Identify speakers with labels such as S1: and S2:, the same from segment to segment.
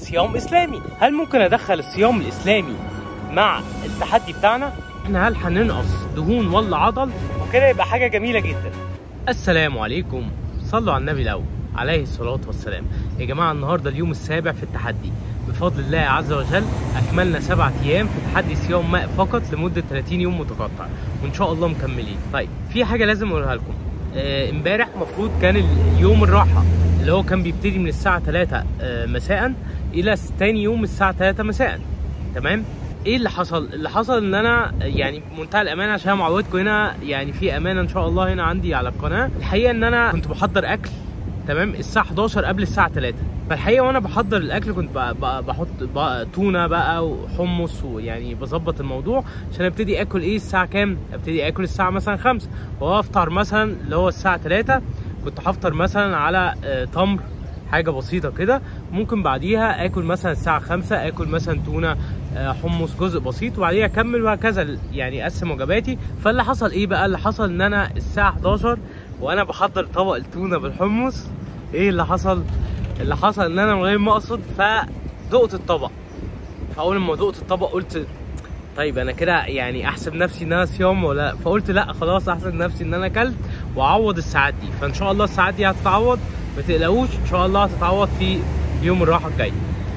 S1: صيام اسلامي هل ممكن ادخل الصيام الاسلامي مع التحدي بتاعنا احنا هل هننقص دهون ولا عضل وكده يبقى حاجه جميله جدا السلام عليكم صلوا على النبي الاول عليه الصلاة والسلام يا جماعة النهاردة اليوم السابع في التحدي بفضل الله عز وجل أكملنا سبعة أيام في تحدي صيام ماء فقط لمدة 30 يوم متقطع وإن شاء الله مكملين طيب في حاجة لازم أقولها لكم آه، امبارح المفروض كان اليوم الراحة اللي هو كان بيبتدي من الساعة 3 آه، مساء إلى تاني يوم الساعة 3 مساء تمام ايه اللي حصل اللي حصل ان انا يعني بمنتهى الامانه عشان معودكم هنا يعني في امانه ان شاء الله هنا عندي على القناه الحقيقه ان انا كنت بحضر اكل تمام الساعه 11 قبل الساعه 3 فالحقيقه وانا بحضر الاكل كنت ب- ب- بحط ب- تونه بقى وحمص ويعني بظبط الموضوع عشان ابتدي اكل ايه الساعه كام ابتدي اكل الساعه مثلا 5 وافطر مثلا اللي هو الساعه 3 كنت هفطر مثلا على آه، تمر حاجه بسيطه كده ممكن بعديها اكل مثلا الساعه 5 اكل مثلا تونه آه، حمص جزء بسيط وبعديها اكمل وهكذا يعني اقسم وجباتي فاللي حصل ايه بقى اللي حصل ان انا الساعه 11 وانا بحضر طبق التونه بالحمص ايه اللي حصل اللي حصل ان انا من غير ما اقصد فدقت الطبق فاول ما دقت الطبق قلت طيب انا كده يعني احسب نفسي ان انا صيام ولا فقلت لا خلاص احسب نفسي ان انا اكلت واعوض الساعات دي فان شاء الله الساعات دي هتتعوض ما تقلقوش ان شاء الله هتتعوض في يوم الراحه الجاي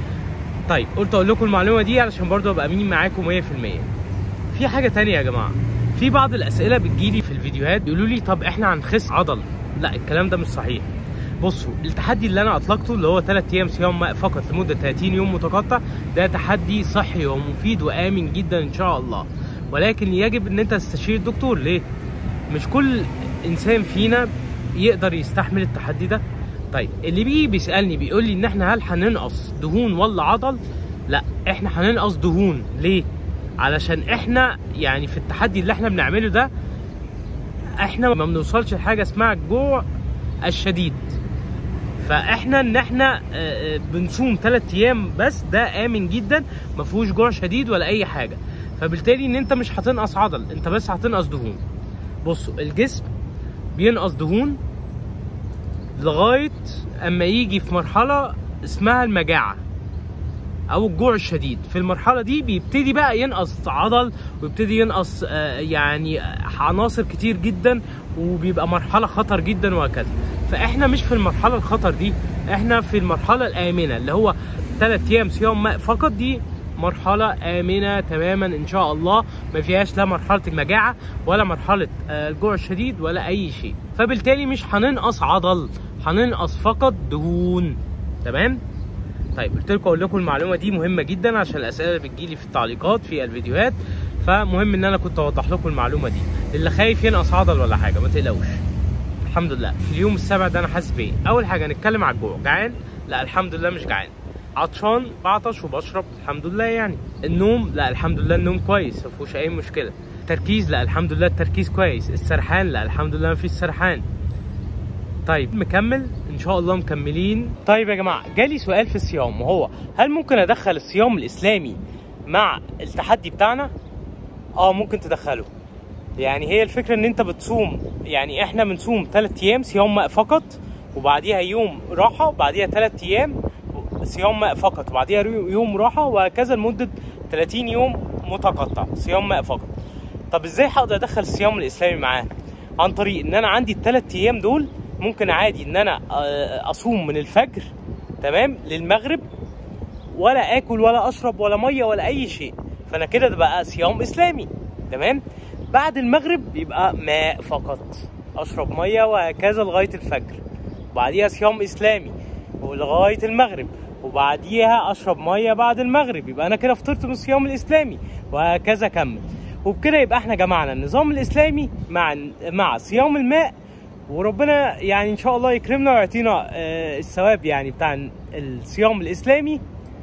S1: طيب قلت اقول لكم المعلومه دي علشان برضو ابقى امين معاكم 100% في حاجه تانية يا جماعه في بعض الاسئله بتجيلي في الفيديوهات بيقولوا لي طب احنا هنخس عضل لا الكلام ده مش صحيح بصوا التحدي اللي انا اطلقته اللي هو 3 ايام صيام ماء فقط لمده 30 يوم متقطع ده تحدي صحي ومفيد وامن جدا ان شاء الله ولكن يجب ان انت تستشير الدكتور ليه مش كل انسان فينا يقدر يستحمل التحدي ده طيب اللي بيجي بيسالني بيقول لي ان احنا هل هننقص دهون ولا عضل لا احنا هننقص دهون ليه علشان احنا يعني في التحدي اللي احنا بنعمله ده احنا ما بنوصلش لحاجه اسمها الجوع الشديد فاحنا ان احنا آه، آه، بنصوم 3 ايام بس ده امن جدا ما فيهوش جوع شديد ولا اي حاجه فبالتالي ان انت مش هتنقص عضل انت بس هتنقص دهون بصوا الجسم بينقص دهون لغايه اما يجي في مرحله اسمها المجاعه او الجوع الشديد في المرحله دي بيبتدي بقى ينقص عضل ويبتدي ينقص آه، يعني عناصر كتير جدا وبيبقى مرحله خطر جدا وهكذا فاحنا مش في المرحله الخطر دي احنا في المرحله الامنه اللي هو 3 ايام صيام ماء فقط دي مرحلة آمنة تماما إن شاء الله ما فيهاش لا مرحلة المجاعة ولا مرحلة آه، الجوع الشديد ولا أي شيء فبالتالي مش هننقص عضل هننقص فقط دهون تمام طيب قلت لكم اقول لكم المعلومه دي مهمه جدا عشان الاسئله اللي بتجيلي في التعليقات في الفيديوهات فمهم ان انا كنت اوضح لكم المعلومه دي اللي خايف ينقص عضل ولا حاجه ما تقلقوش الحمد لله في اليوم السابع ده انا حاسس بايه اول حاجه هنتكلم على الجوع جعان لا الحمد لله مش جعان عطشان بعطش وبشرب الحمد لله يعني النوم لا الحمد لله النوم كويس ما فيهوش اي مشكله تركيز لا الحمد لله التركيز كويس السرحان لا الحمد لله ما فيش سرحان طيب مكمل ان شاء الله مكملين طيب يا جماعه جالي سؤال في الصيام وهو هل ممكن ادخل الصيام الاسلامي مع التحدي بتاعنا اه ممكن تدخله يعني هي الفكره ان انت بتصوم يعني احنا بنصوم 3 ايام صيام ماء فقط وبعديها يوم راحه وبعديها 3 ايام صيام ماء فقط وبعديها يوم راحه وهكذا لمده 30 يوم متقطع صيام ماء فقط طب ازاي هقدر ادخل الصيام الاسلامي معاه عن طريق ان انا عندي الثلاث ايام دول ممكن عادي ان انا آه، اصوم من الفجر تمام للمغرب ولا اكل ولا اشرب ولا ميه ولا اي شيء فانا كده ده بقى صيام اسلامي تمام بعد المغرب يبقى ماء فقط اشرب ميه وهكذا لغايه الفجر وبعديها صيام اسلامي ولغايه المغرب وبعديها اشرب ميه بعد المغرب يبقى انا كده فطرت من الصيام الاسلامي وهكذا كمل وبكده يبقى احنا جمعنا النظام الاسلامي مع مع صيام الماء وربنا يعني ان شاء الله يكرمنا ويعطينا آه، الثواب يعني بتاع الصيام الاسلامي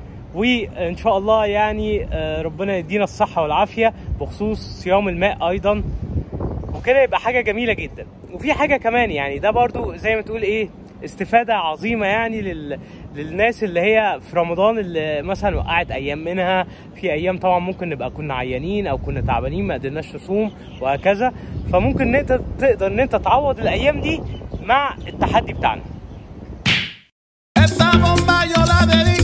S1: وان شاء الله يعني آه، ربنا يدينا الصحه والعافيه بخصوص صيام الماء ايضا وكده يبقى حاجه جميله جدا وفي حاجه كمان يعني ده برضو زي ما تقول ايه استفاده عظيمه يعني لل... للناس اللي هي في رمضان اللي مثلا وقعت ايام منها في ايام طبعا ممكن نبقى كنا عيانين او كنا تعبانين ما قدرناش نصوم وهكذا فممكن انت تقدر ان انت تعوض الايام دي مع التحدي بتاعنا
S2: Esta bomba yo la dedico